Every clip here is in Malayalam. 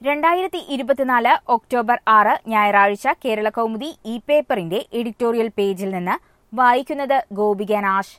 രണ്ടായിരത്തി ഇരുപത്തിനാല് ഒക്ടോബർ ആറ് ഞായറാഴ്ച കേരള കൗമുദി ഇ പേപ്പറിന്റെ എഡിറ്റോറിയൽ പേജിൽ നിന്ന് വായിക്കുന്നത് ഗോപിക നാഷ്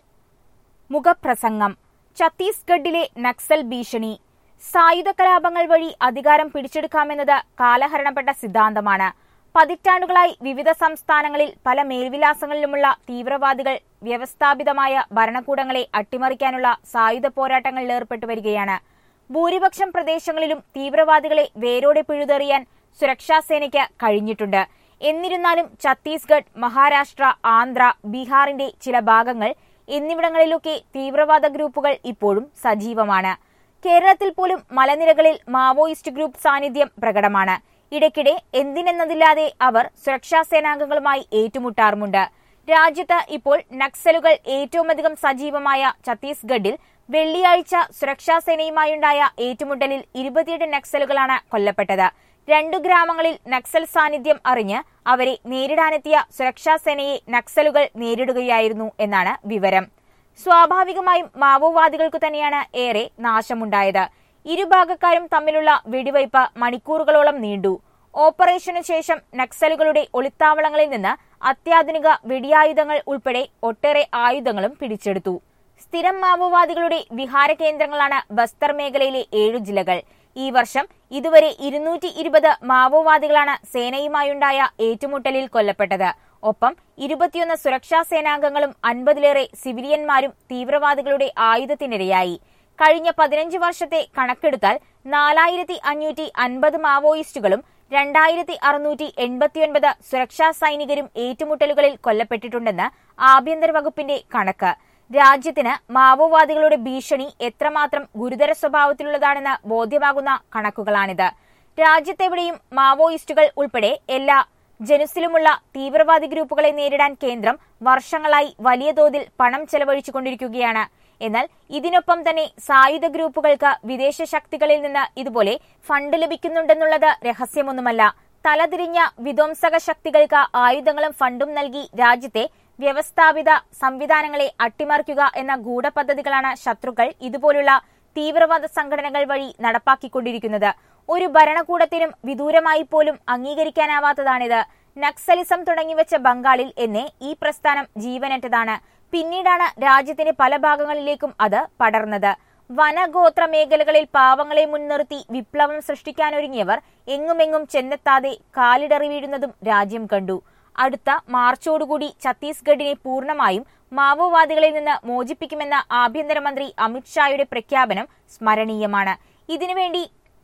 മുഖപ്രസംഗം ഛത്തീസ്ഗഡിലെ നക്സൽ ഭീഷണി സായുധ കലാപങ്ങൾ വഴി അധികാരം പിടിച്ചെടുക്കാമെന്നത് കാലഹരണപ്പെട്ട സിദ്ധാന്തമാണ് പതിറ്റാണ്ടുകളായി വിവിധ സംസ്ഥാനങ്ങളിൽ പല മേൽവിലാസങ്ങളിലുമുള്ള തീവ്രവാദികൾ വ്യവസ്ഥാപിതമായ ഭരണകൂടങ്ങളെ അട്ടിമറിക്കാനുള്ള സായുധ പോരാട്ടങ്ങളിൽ ഏർപ്പെട്ടു വരികയാണ് ഭൂരിപക്ഷം പ്രദേശങ്ങളിലും തീവ്രവാദികളെ വേരോടെ പിഴുതെറിയാൻ സുരക്ഷാസേനയ്ക്ക് കഴിഞ്ഞിട്ടുണ്ട് എന്നിരുന്നാലും ഛത്തീസ്ഗഡ് മഹാരാഷ്ട്ര ആന്ധ്ര ബീഹാറിന്റെ ചില ഭാഗങ്ങൾ എന്നിവിടങ്ങളിലൊക്കെ തീവ്രവാദ ഗ്രൂപ്പുകൾ ഇപ്പോഴും സജീവമാണ് കേരളത്തിൽ പോലും മലനിരകളിൽ മാവോയിസ്റ്റ് ഗ്രൂപ്പ് സാന്നിധ്യം പ്രകടമാണ് ഇടയ്ക്കിടെ എന്തിനെന്നതില്ലാതെ അവർ സുരക്ഷാ സേനാംഗങ്ങളുമായി ഏറ്റുമുട്ടാറുമുണ്ട് രാജ്യത്ത് ഇപ്പോൾ നക്സലുകൾ ഏറ്റവുമധികം സജീവമായ ഛത്തീസ്ഗഡിൽ വെള്ളിയാഴ്ച സുരക്ഷാ സേനയുമായുണ്ടായ ഏറ്റുമുട്ടലിൽ ഇരുപത്തിയെട്ട് നക്സലുകളാണ് കൊല്ലപ്പെട്ടത് രണ്ടു ഗ്രാമങ്ങളിൽ നക്സൽ സാന്നിധ്യം അറിഞ്ഞ് അവരെ നേരിടാനെത്തിയ സുരക്ഷാ സേനയെ നക്സലുകൾ നേരിടുകയായിരുന്നു എന്നാണ് വിവരം സ്വാഭാവികമായും മാവോവാദികൾക്കു തന്നെയാണ് ഏറെ നാശമുണ്ടായത് ഇരുഭാഗക്കാരും തമ്മിലുള്ള വെടിവയ്പ് മണിക്കൂറുകളോളം നീണ്ടു ഓപ്പറേഷനു ശേഷം നക്സലുകളുടെ ഒളിത്താവളങ്ങളിൽ നിന്ന് അത്യാധുനിക വെടിയായുധങ്ങൾ ഉൾപ്പെടെ ഒട്ടേറെ ആയുധങ്ങളും പിടിച്ചെടുത്തു സ്ഥിരം മാവോവാദികളുടെ വിഹാര കേന്ദ്രങ്ങളാണ് ബസ്തർ മേഖലയിലെ ഏഴു ജില്ലകൾ ഈ വർഷം ഇതുവരെ ഇരുന്നൂറ്റി ഇരുപത് മാവോവാദികളാണ് സേനയുമായുണ്ടായ ഏറ്റുമുട്ടലിൽ കൊല്ലപ്പെട്ടത് ഒപ്പം ഇരുപത്തിയൊന്ന് സുരക്ഷാ സേനാംഗങ്ങളും അൻപതിലേറെ സിവിലിയന്മാരും തീവ്രവാദികളുടെ ആയുധത്തിനിരയായി കഴിഞ്ഞ പതിനഞ്ച് വർഷത്തെ കണക്കെടുത്താൽ നാലായിരത്തി അഞ്ഞൂറ്റി അൻപത് മാവോയിസ്റ്റുകളും രണ്ടായിരത്തി അറുന്നൂറ്റി എൺപത്തിയൊൻപത് സുരക്ഷാ സൈനികരും ഏറ്റുമുട്ടലുകളിൽ കൊല്ലപ്പെട്ടിട്ടുണ്ടെന്ന് ആഭ്യന്തര വകുപ്പിന്റെ കണക്ക് രാജ്യത്തിന് മാവോവാദികളുടെ ഭീഷണി എത്രമാത്രം ഗുരുതര സ്വഭാവത്തിലുള്ളതാണെന്ന് ബോധ്യമാകുന്ന കണക്കുകളാണിത് രാജ്യത്തെവിടെയും മാവോയിസ്റ്റുകൾ ഉൾപ്പെടെ എല്ലാ ജനുസിലുമുള്ള തീവ്രവാദി ഗ്രൂപ്പുകളെ നേരിടാൻ കേന്ദ്രം വർഷങ്ങളായി വലിയ തോതിൽ പണം ചെലവഴിച്ചുകൊണ്ടിരിക്കുകയാണ് എന്നാൽ ഇതിനൊപ്പം തന്നെ സായുധ ഗ്രൂപ്പുകൾക്ക് വിദേശ ശക്തികളിൽ നിന്ന് ഇതുപോലെ ഫണ്ട് ലഭിക്കുന്നുണ്ടെന്നുള്ളത് രഹസ്യമൊന്നുമല്ല തലതിരിഞ്ഞ വിധ്വംസക ശക്തികൾക്ക് ആയുധങ്ങളും ഫണ്ടും നൽകി രാജ്യത്തെ വ്യവസ്ഥാപിത സംവിധാനങ്ങളെ അട്ടിമറിക്കുക എന്ന ഗൂഢപദ്ധതികളാണ് ശത്രുക്കൾ ഇതുപോലുള്ള തീവ്രവാദ സംഘടനകൾ വഴി നടപ്പാക്കിക്കൊണ്ടിരിക്കുന്നത് ഒരു ഭരണകൂടത്തിനും വിദൂരമായി പോലും അംഗീകരിക്കാനാവാത്തതാണിത് നക്സലിസം തുടങ്ങിവെച്ച ബംഗാളിൽ എന്നെ ഈ പ്രസ്ഥാനം ജീവനറ്റതാണ് പിന്നീടാണ് രാജ്യത്തിന്റെ പല ഭാഗങ്ങളിലേക്കും അത് പടർന്നത് വനഗോത്ര മേഖലകളിൽ പാവങ്ങളെ മുൻനിർത്തി വിപ്ലവം സൃഷ്ടിക്കാനൊരുങ്ങിയവർ എങ്ങുമെങ്ങും ചെന്നെത്താതെ കാലിടറി വീഴുന്നതും രാജ്യം കണ്ടു അടുത്ത മാർച്ചോടുകൂടി ഛത്തീസ്ഗഡിനെ പൂർണ്ണമായും മാവോവാദികളിൽ നിന്ന് മോചിപ്പിക്കുമെന്ന ആഭ്യന്തരമന്ത്രി അമിത്ഷായുടെ പ്രഖ്യാപനം സ്മരണീയമാണ് ഇതിനുവേണ്ടി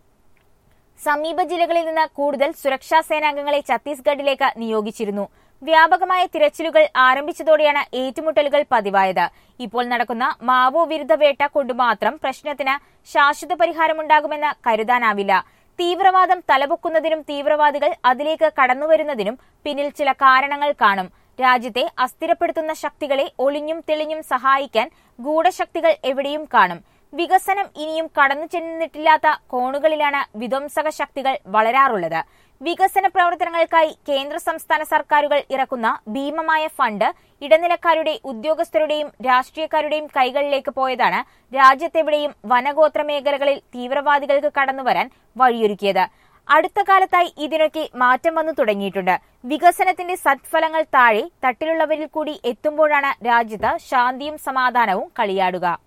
സമീപ ജില്ലകളിൽ നിന്ന് കൂടുതൽ സുരക്ഷാ സേനാംഗങ്ങളെ ഛത്തീസ്ഗഡിലേക്ക് നിയോഗിച്ചിരുന്നു വ്യാപകമായ തിരച്ചിലുകൾ ആരംഭിച്ചതോടെയാണ് ഏറ്റുമുട്ടലുകൾ പതിവായത് ഇപ്പോൾ നടക്കുന്ന മാവോ വിരുദ്ധ വേട്ട കൊണ്ടുമാത്രം പ്രശ്നത്തിന് ശാശ്വത പരിഹാരമുണ്ടാകുമെന്ന് കരുതാനാവില്ല തീവ്രവാദം തലപൊക്കുന്നതിനും തീവ്രവാദികൾ അതിലേക്ക് കടന്നുവരുന്നതിനും പിന്നിൽ ചില കാരണങ്ങൾ കാണും രാജ്യത്തെ അസ്ഥിരപ്പെടുത്തുന്ന ശക്തികളെ ഒളിഞ്ഞും തെളിഞ്ഞും സഹായിക്കാൻ ഗൂഢശക്തികൾ എവിടെയും കാണും വികസനം ഇനിയും കടന്നു ചെന്നിട്ടില്ലാത്ത കോണുകളിലാണ് വിധ്വംസക ശക്തികൾ വളരാറുള്ളത് വികസന പ്രവർത്തനങ്ങൾക്കായി കേന്ദ്ര സംസ്ഥാന സർക്കാരുകൾ ഇറക്കുന്ന ഭീമമായ ഫണ്ട് ഇടനിലക്കാരുടെ ഉദ്യോഗസ്ഥരുടെയും രാഷ്ട്രീയക്കാരുടെയും കൈകളിലേക്ക് പോയതാണ് രാജ്യത്തെവിടെയും വനഗോത്ര മേഖലകളിൽ തീവ്രവാദികൾക്ക് കടന്നുവരാൻ വഴിയൊരുക്കിയത് അടുത്ത കാലത്തായി ഇതിനൊക്കെ മാറ്റം വന്നു തുടങ്ങിയിട്ടുണ്ട് വികസനത്തിന്റെ സത്ഫലങ്ങൾ താഴെ തട്ടിലുള്ളവരിൽ കൂടി എത്തുമ്പോഴാണ് രാജ്യത്ത് ശാന്തിയും സമാധാനവും കളിയാടുക